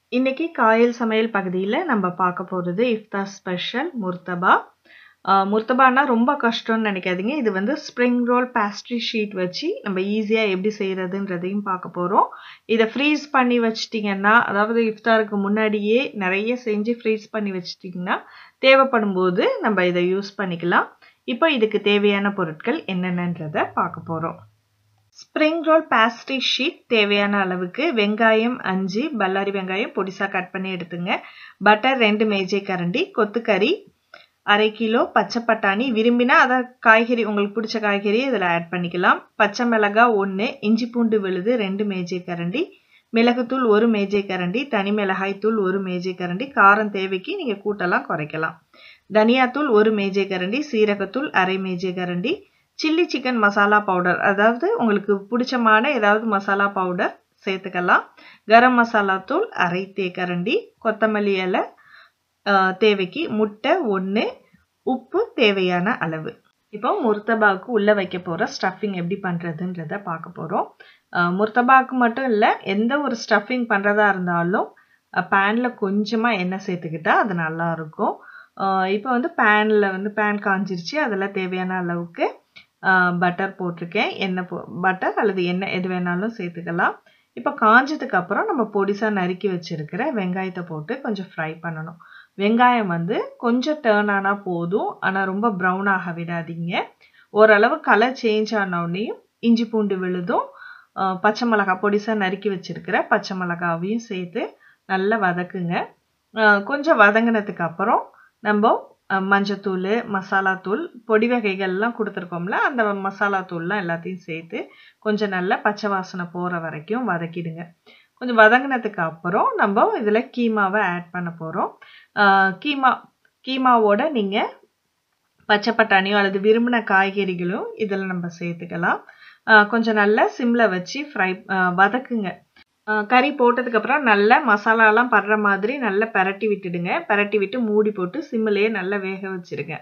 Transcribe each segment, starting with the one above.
இன்னைக்கு காயல் சமையல் பகுதியில் நம்ம பார்க்க போகிறது இஃப்தார் ஸ்பெஷல் முர்த்தபா ஆஹ் முர்த்தபானா ரொம்ப கஷ்டம்னு நினைக்காதீங்க இது வந்து ஸ்ப்ரிங் ரோல் பேஸ்ட்ரி ஷீட் வச்சு நம்ம ஈஸியாக எப்படி செய்கிறதுன்றதையும் பார்க்க போகிறோம் இதை ஃப்ரீஸ் பண்ணி வச்சிட்டிங்கன்னா அதாவது இஃப்தாருக்கு முன்னாடியே நிறைய செஞ்சு ஃப்ரீஸ் பண்ணி வச்சிட்டிங்கன்னா தேவைப்படும் போது நம்ம இதை யூஸ் பண்ணிக்கலாம் இப்போ இதுக்கு தேவையான பொருட்கள் என்னென்னன்றதை பார்க்க போகிறோம் ஸ்ப்ரிங் ரோல் பேஸ்ட்ரி ஷீட் தேவையான அளவுக்கு வெங்காயம் அஞ்சு பல்லாரி வெங்காயம் பொடிசா கட் பண்ணி எடுத்துங்க பட்டர் ரெண்டு மேஜை கரண்டி கொத்துக்கறி அரை கிலோ பச்சை பட்டாணி விரும்பினா அதை காய்கறி உங்களுக்கு பிடிச்ச காய்கறி இதில் ஆட் பண்ணிக்கலாம் பச்சை மிளகாய் ஒன்று இஞ்சி பூண்டு விழுது ரெண்டு மேஜை கரண்டி மிளகுத்தூள் ஒரு மேஜை கரண்டி தனி மிளகாய் தூள் ஒரு மேஜை கரண்டி காரம் தேவைக்கு நீங்கள் கூட்டலாம் குறைக்கலாம் தனியாத்தூள் ஒரு மேஜை கரண்டி சீரகத்தூள் அரை மேஜை கரண்டி சில்லி சிக்கன் மசாலா பவுடர் அதாவது உங்களுக்கு பிடிச்சமான ஏதாவது மசாலா பவுடர் சேர்த்துக்கலாம் கரம் மசாலா தூள் அரை தேக்கரண்டி கொத்தமல்லி இலை தேவைக்கு முட்டை ஒன்று உப்பு தேவையான அளவு இப்போ முர்த்தபாவுக்கு உள்ளே வைக்க போகிற ஸ்டஃபிங் எப்படி பண்ணுறதுன்றத பார்க்க போகிறோம் முர்த்தபாவுக்கு மட்டும் இல்லை எந்த ஒரு ஸ்டஃபிங் பண்ணுறதா இருந்தாலும் பேனில் கொஞ்சமாக எண்ணெய் சேர்த்துக்கிட்டா அது நல்லாயிருக்கும் இப்போ வந்து பேனில் வந்து பேன் காஞ்சிருச்சு அதில் தேவையான அளவுக்கு பட்டர் போட்டிருக்கேன் எண்ணெய் போ பட்டர் அல்லது எண்ணெய் எது வேணாலும் சேர்த்துக்கலாம் இப்போ காஞ்சதுக்கு அப்புறம் நம்ம பொடிசாக நறுக்கி வச்சிருக்கிற வெங்காயத்தை போட்டு கொஞ்சம் ஃப்ரை பண்ணணும் வெங்காயம் வந்து கொஞ்சம் டேர்ன் ஆனால் போதும் ஆனால் ரொம்ப ப்ரௌன் ஆக விடாதீங்க ஓரளவு கலர் சேஞ்ச் ஆனோடனையும் இஞ்சி பூண்டு விழுதும் பச்சை மிளகா பொடிசாக நறுக்கி வச்சிருக்கிற பச்சை மிளகாவையும் சேர்த்து நல்லா வதக்குங்க கொஞ்சம் வதங்கினதுக்கு அப்புறம் நம்ம மஞ்சத்தூள் மசாலாத்தூள் பொடி வகைகள்லாம் கொடுத்துருக்கோம்ல அந்த மசாலா தூள்லாம் எல்லாத்தையும் சேர்த்து கொஞ்சம் நல்லா பச்சை வாசனை போகிற வரைக்கும் வதக்கிடுங்க கொஞ்சம் வதங்கினதுக்கு அப்புறம் நம்ம இதில் கீமாவை ஆட் பண்ண போகிறோம் கீமா கீமாவோட நீங்கள் பச்சை பட்டாணியோ அல்லது விரும்பின காய்கறிகளும் இதில் நம்ம சேர்த்துக்கலாம் கொஞ்சம் நல்லா சிம்மில் வச்சு ஃப்ரை வதக்குங்க கறி போட்டதுக்கப்புறம் நல்லா மசாலாலாம் படுற மாதிரி நல்லா பரட்டி விட்டுடுங்க பரட்டி விட்டு மூடி போட்டு சிம்மிலேயே நல்லா வேக வச்சுருங்க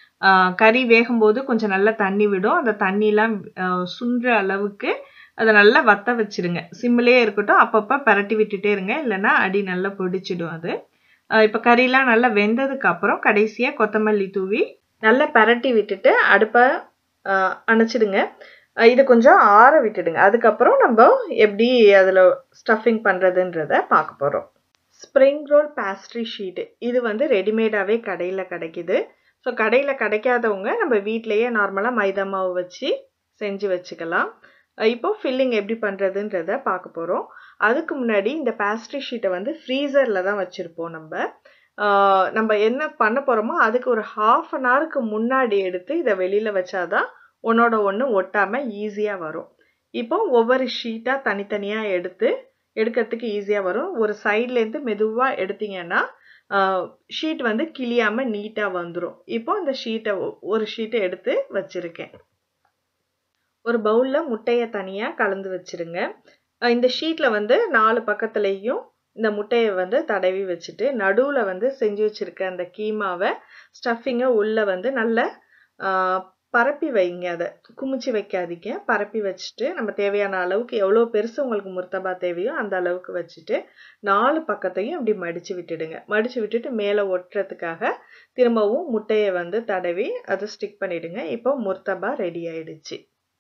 கறி வேகும்போது கொஞ்சம் நல்லா தண்ணி விடும் அந்த தண்ணிலாம் சுன்ற அளவுக்கு அதை நல்லா வத்த வச்சிருங்க சிம்மிலே இருக்கட்டும் அப்பப்போ பரட்டி விட்டுட்டே இருங்க இல்லைன்னா அடி நல்லா பிடிச்சிடும் அது இப்போ கறிலாம் நல்லா வெந்ததுக்கு அப்புறம் கடைசியாக கொத்தமல்லி தூவி நல்லா பரட்டி விட்டுட்டு அடுப்பை அணைச்சிடுங்க இது கொஞ்சம் ஆற விட்டுடுங்க அதுக்கப்புறம் நம்ம எப்படி அதில் ஸ்டஃபிங் பண்ணுறதுன்றத பார்க்க போகிறோம் ஸ்ப்ரிங் ரோல் பேஸ்ட்ரி ஷீட்டு இது வந்து ரெடிமேடாகவே கடையில் கிடைக்கிது ஸோ கடையில் கிடைக்காதவங்க நம்ம வீட்டிலையே நார்மலாக மைதா மாவு வச்சு செஞ்சு வச்சுக்கலாம் இப்போ ஃபில்லிங் எப்படி பண்ணுறதுன்றத பார்க்க போகிறோம் அதுக்கு முன்னாடி இந்த பேஸ்ட்ரி ஷீட்டை வந்து ஃப்ரீசரில் தான் வச்சுருப்போம் நம்ம நம்ம என்ன பண்ண போகிறோமோ அதுக்கு ஒரு ஹாஃப் அன் ஹவருக்கு முன்னாடி எடுத்து இதை வெளியில் வச்சாதான் ஒன்றோட ஒன்று ஒட்டாமல் ஈஸியாக வரும் இப்போ ஒவ்வொரு ஷீட்டாக தனித்தனியாக எடுத்து எடுக்கிறதுக்கு ஈஸியாக வரும் ஒரு சைட்லேருந்து மெதுவாக எடுத்தீங்கன்னா ஷீட் வந்து கிளியாமல் நீட்டாக வந்துடும் இப்போ இந்த ஷீட்டை ஒரு ஷீட்டை எடுத்து வச்சுருக்கேன் ஒரு பவுலில் முட்டையை தனியாக கலந்து வச்சுருங்க இந்த ஷீட்டில் வந்து நாலு பக்கத்துலேயும் இந்த முட்டையை வந்து தடவி வச்சுட்டு நடுவில் வந்து செஞ்சு வச்சுருக்க அந்த கீமாவை ஸ்டஃபிங்கை உள்ளே வந்து நல்ல பரப்பி வைங்க அதை குமிச்சு வைக்காதீங்க பரப்பி வச்சுட்டு நம்ம தேவையான அளவுக்கு எவ்வளோ பெருசு உங்களுக்கு முர்த்தபா தேவையோ அந்த அளவுக்கு வச்சுட்டு நாலு பக்கத்தையும் இப்படி மடித்து விட்டுடுங்க மடித்து விட்டுட்டு மேலே ஒட்டுறதுக்காக திரும்பவும் முட்டையை வந்து தடவி அதை ஸ்டிக் பண்ணிவிடுங்க இப்போ முர்த்தபா ரெடி ஆயிடுச்சு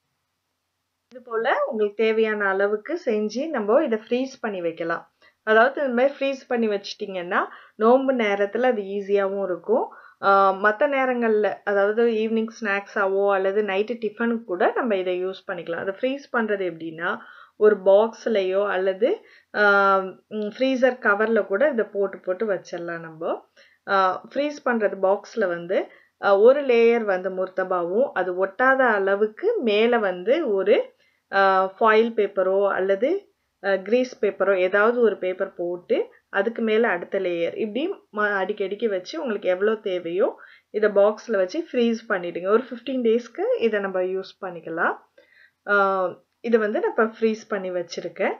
இது போல் உங்களுக்கு தேவையான அளவுக்கு செஞ்சு நம்ம இதை ஃப்ரீஸ் பண்ணி வைக்கலாம் அதாவது இந்த மாதிரி ஃப்ரீஸ் பண்ணி வச்சிட்டிங்கன்னா நோன்பு நேரத்தில் அது ஈஸியாகவும் இருக்கும் மற்ற நேரங்களில் அதாவது ஈவினிங் ஸ்நாக்ஸாவோ அல்லது நைட்டு டிஃபனுக்கு கூட நம்ம இதை யூஸ் பண்ணிக்கலாம் அதை ஃப்ரீஸ் பண்ணுறது எப்படின்னா ஒரு பாக்ஸ்லையோ அல்லது ஃப்ரீசர் கவரில் கூட இதை போட்டு போட்டு வச்சிடலாம் நம்ம ஃப்ரீஸ் பண்ணுறது பாக்ஸில் வந்து ஒரு லேயர் வந்து முர்த்தபாவும் அது ஒட்டாத அளவுக்கு மேலே வந்து ஒரு ஃபாயில் பேப்பரோ அல்லது க்ரீஸ் பேப்பரோ ஏதாவது ஒரு பேப்பர் போட்டு அதுக்கு மேலே அடுத்த லேயர் இப்படி அடிக்கடிக்கு வச்சு உங்களுக்கு எவ்வளோ தேவையோ இதை பாக்ஸில் வச்சு ஃப்ரீஸ் பண்ணிவிடுங்க ஒரு ஃபிஃப்டீன் டேஸ்க்கு இதை நம்ம யூஸ் பண்ணிக்கலாம் இதை வந்து நான் இப்போ ஃப்ரீஸ் பண்ணி வச்சுருக்கேன்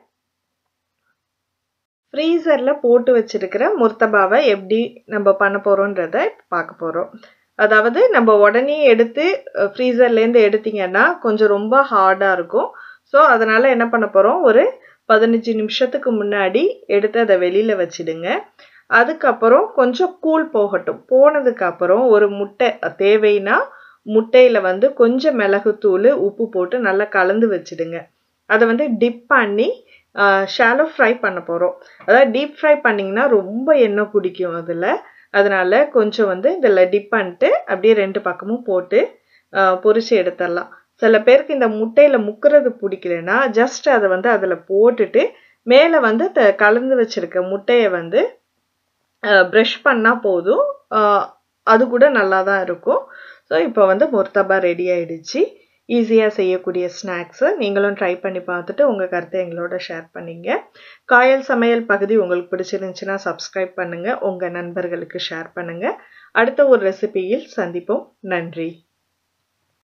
ஃப்ரீசரில் போட்டு வச்சுருக்கிற முர்த்தபாவை எப்படி நம்ம பண்ண போகிறோன்றத பார்க்க போகிறோம் அதாவது நம்ம உடனே எடுத்து ஃப்ரீசர்லேருந்து எடுத்தீங்கன்னா கொஞ்சம் ரொம்ப ஹார்டாக இருக்கும் ஸோ அதனால் என்ன பண்ண போகிறோம் ஒரு பதினஞ்சு நிமிஷத்துக்கு முன்னாடி எடுத்து அதை வெளியில் வச்சிடுங்க அதுக்கப்புறம் கொஞ்சம் கூல் போகட்டும் போனதுக்கப்புறம் ஒரு முட்டை தேவைன்னா முட்டையில் வந்து கொஞ்சம் மிளகுத்தூள் உப்பு போட்டு நல்லா கலந்து வச்சிடுங்க அதை வந்து டிப் பண்ணி ஷாலோ ஃப்ரை பண்ண போகிறோம் அதாவது டீப் ஃப்ரை பண்ணிங்கன்னா ரொம்ப எண்ணெய் குடிக்கும் அதில் அதனால் கொஞ்சம் வந்து இதில் டிப் பண்ணிட்டு அப்படியே ரெண்டு பக்கமும் போட்டு பொரிச்சு எடுத்துடலாம் சில பேருக்கு இந்த முட்டையில் முக்கிறது பிடிக்கலன்னா ஜஸ்ட் அதை வந்து அதில் போட்டுட்டு மேலே வந்து த கலந்து வச்சுருக்க முட்டையை வந்து ப்ரஷ் பண்ணால் போதும் அது கூட நல்லா தான் இருக்கும் ஸோ இப்போ வந்து முர்த்தபா ரெடி ஆயிடுச்சு ஈஸியாக செய்யக்கூடிய ஸ்நாக்ஸு நீங்களும் ட்ரை பண்ணி பார்த்துட்டு உங்கள் கருத்தை எங்களோட ஷேர் பண்ணிங்க காயல் சமையல் பகுதி உங்களுக்கு பிடிச்சிருந்துச்சுன்னா சப்ஸ்கிரைப் பண்ணுங்கள் உங்கள் நண்பர்களுக்கு ஷேர் பண்ணுங்கள் அடுத்த ஒரு ரெசிபியில் சந்திப்போம் நன்றி